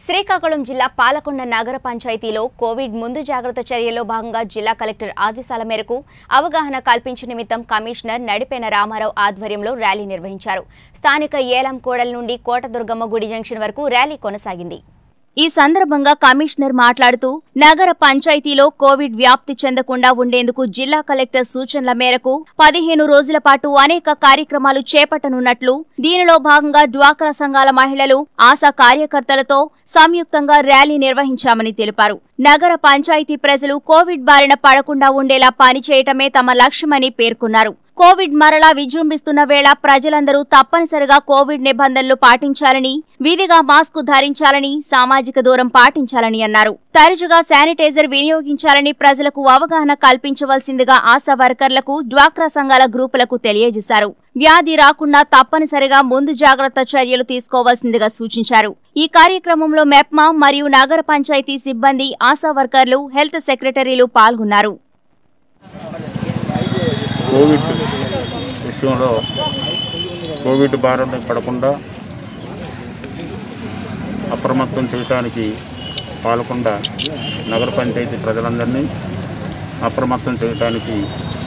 శ్రీకాకుళం జిల్లా పాలకొండ నగర పంచాయతీలో కోవిడ్ ముందు జాగ్రత్త చర్యల్లో భాగంగా జిల్లా కలెక్టర్ ఆదేశాల మేరకు అవగాహన కల్పించు నిమిత్తం కమిషనర్ నడిపేన రామారావు ఆధ్వర్యంలో ర్యాలీ నిర్వహించారు స్థానిక ఏలం కోడల నుండి కోటదుర్గమ్మ గుడి జంక్షన్ వరకు ర్యాలీ కొనసాగింది ఈ సందర్భంగా కమిషనర్ మాట్లాడుతూ నగర పంచాయతీలో కోవిడ్ వ్యాప్తి చెందకుండా ఉండేందుకు జిల్లా కలెక్టర్ సూచనల మేరకు పదిహేను రోజుల పాటు అనేక కార్యక్రమాలు చేపట్టనున్నట్లు దీనిలో భాగంగా డ్వాక్రా సంఘాల మహిళలు ఆశా కార్యకర్తలతో సంయుక్తంగా ర్యాలీ నిర్వహించామని తెలిపారు నగర పంచాయతీ ప్రజలు కోవిడ్ బారిన పడకుండా ఉండేలా పనిచేయటమే తమ లక్ష్యమని పేర్కొన్నారు కోవిడ్ మరలా విజృంభిస్తున్న వేళ ప్రజలందరూ తప్పనిసరిగా కోవిడ్ నిబంధనలు పాటించాలని విధిగా మాస్కు ధరించాలని సామాజిక దూరం పాటించాలని అన్నారు తరచుగా శానిటైజర్ వినియోగించాలని ప్రజలకు అవగాహన కల్పించవలసిందిగా ఆశా వర్కర్లకు డ్వాక్రా సంఘాల గ్రూపులకు తెలియజేశారు వ్యాధి రాకుండా తప్పనిసరిగా ముందు జాగ్రత్త చర్యలు తీసుకోవాల్సిందిగా సూచించారు ఈ కార్యక్రమంలో మెప్మా మరియు నగర పంచాయతీ సిబ్బంది ఆశా వర్కర్లు హెల్త్ సెక్రటరీలు పాల్గొన్నారు కోవిడ్ విషయంలో కోవిడ్ బారిన పడకుండా అప్రమత్తం చేయడానికి పాల్గొండ నగర పంచాయతీ ప్రజలందరినీ అప్రమత్తం చేయడానికి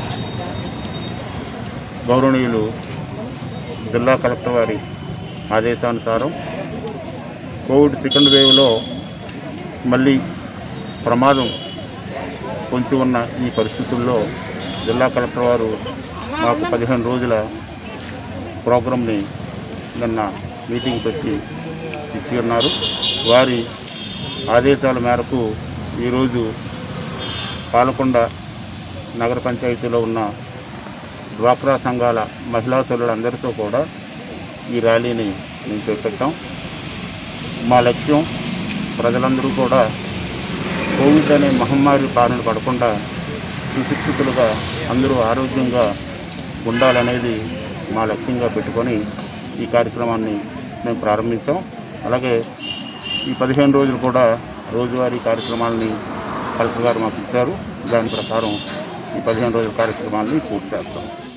గౌరవనీయులు జిల్లా కలెక్టర్ వారి ఆదేశానుసారం కోవిడ్ సెకండ్ వేవ్లో మళ్ళీ ప్రమాదం పొంచి ఉన్న ఈ పరిస్థితుల్లో జిల్లా కలెక్టర్ వారు మాకు పదిహేను రోజుల ప్రోగ్రామ్ని నిన్న మీటింగ్ పెట్టి ఇచ్చి ఉన్నారు వారి ఆదేశాల మేరకు ఈరోజు పాలకొండ నగర పంచాయతీలో ఉన్న డ్వాక్రా సంఘాల మహిళా తల్లులందరితో కూడా ఈ ర్యాలీని మేము చేపట్టాం మా లక్ష్యం ప్రజలందరూ కూడా కోవిడ్ అనే మహమ్మారి బారిన పడకుండా సుశిక్షితులుగా అందరూ ఆరోగ్యంగా ఉండాలనేది మా లక్ష్యంగా పెట్టుకొని ఈ కార్యక్రమాన్ని మేము ప్రారంభించాం అలాగే ఈ పదిహేను రోజులు కూడా రోజువారీ కార్యక్రమాలని కలెక్టర్ గారు మాకు ఇచ్చారు దాని ప్రకారం ఈ పదిహేను రోజుల కార్యక్రమాలని పూర్తి చేస్తాం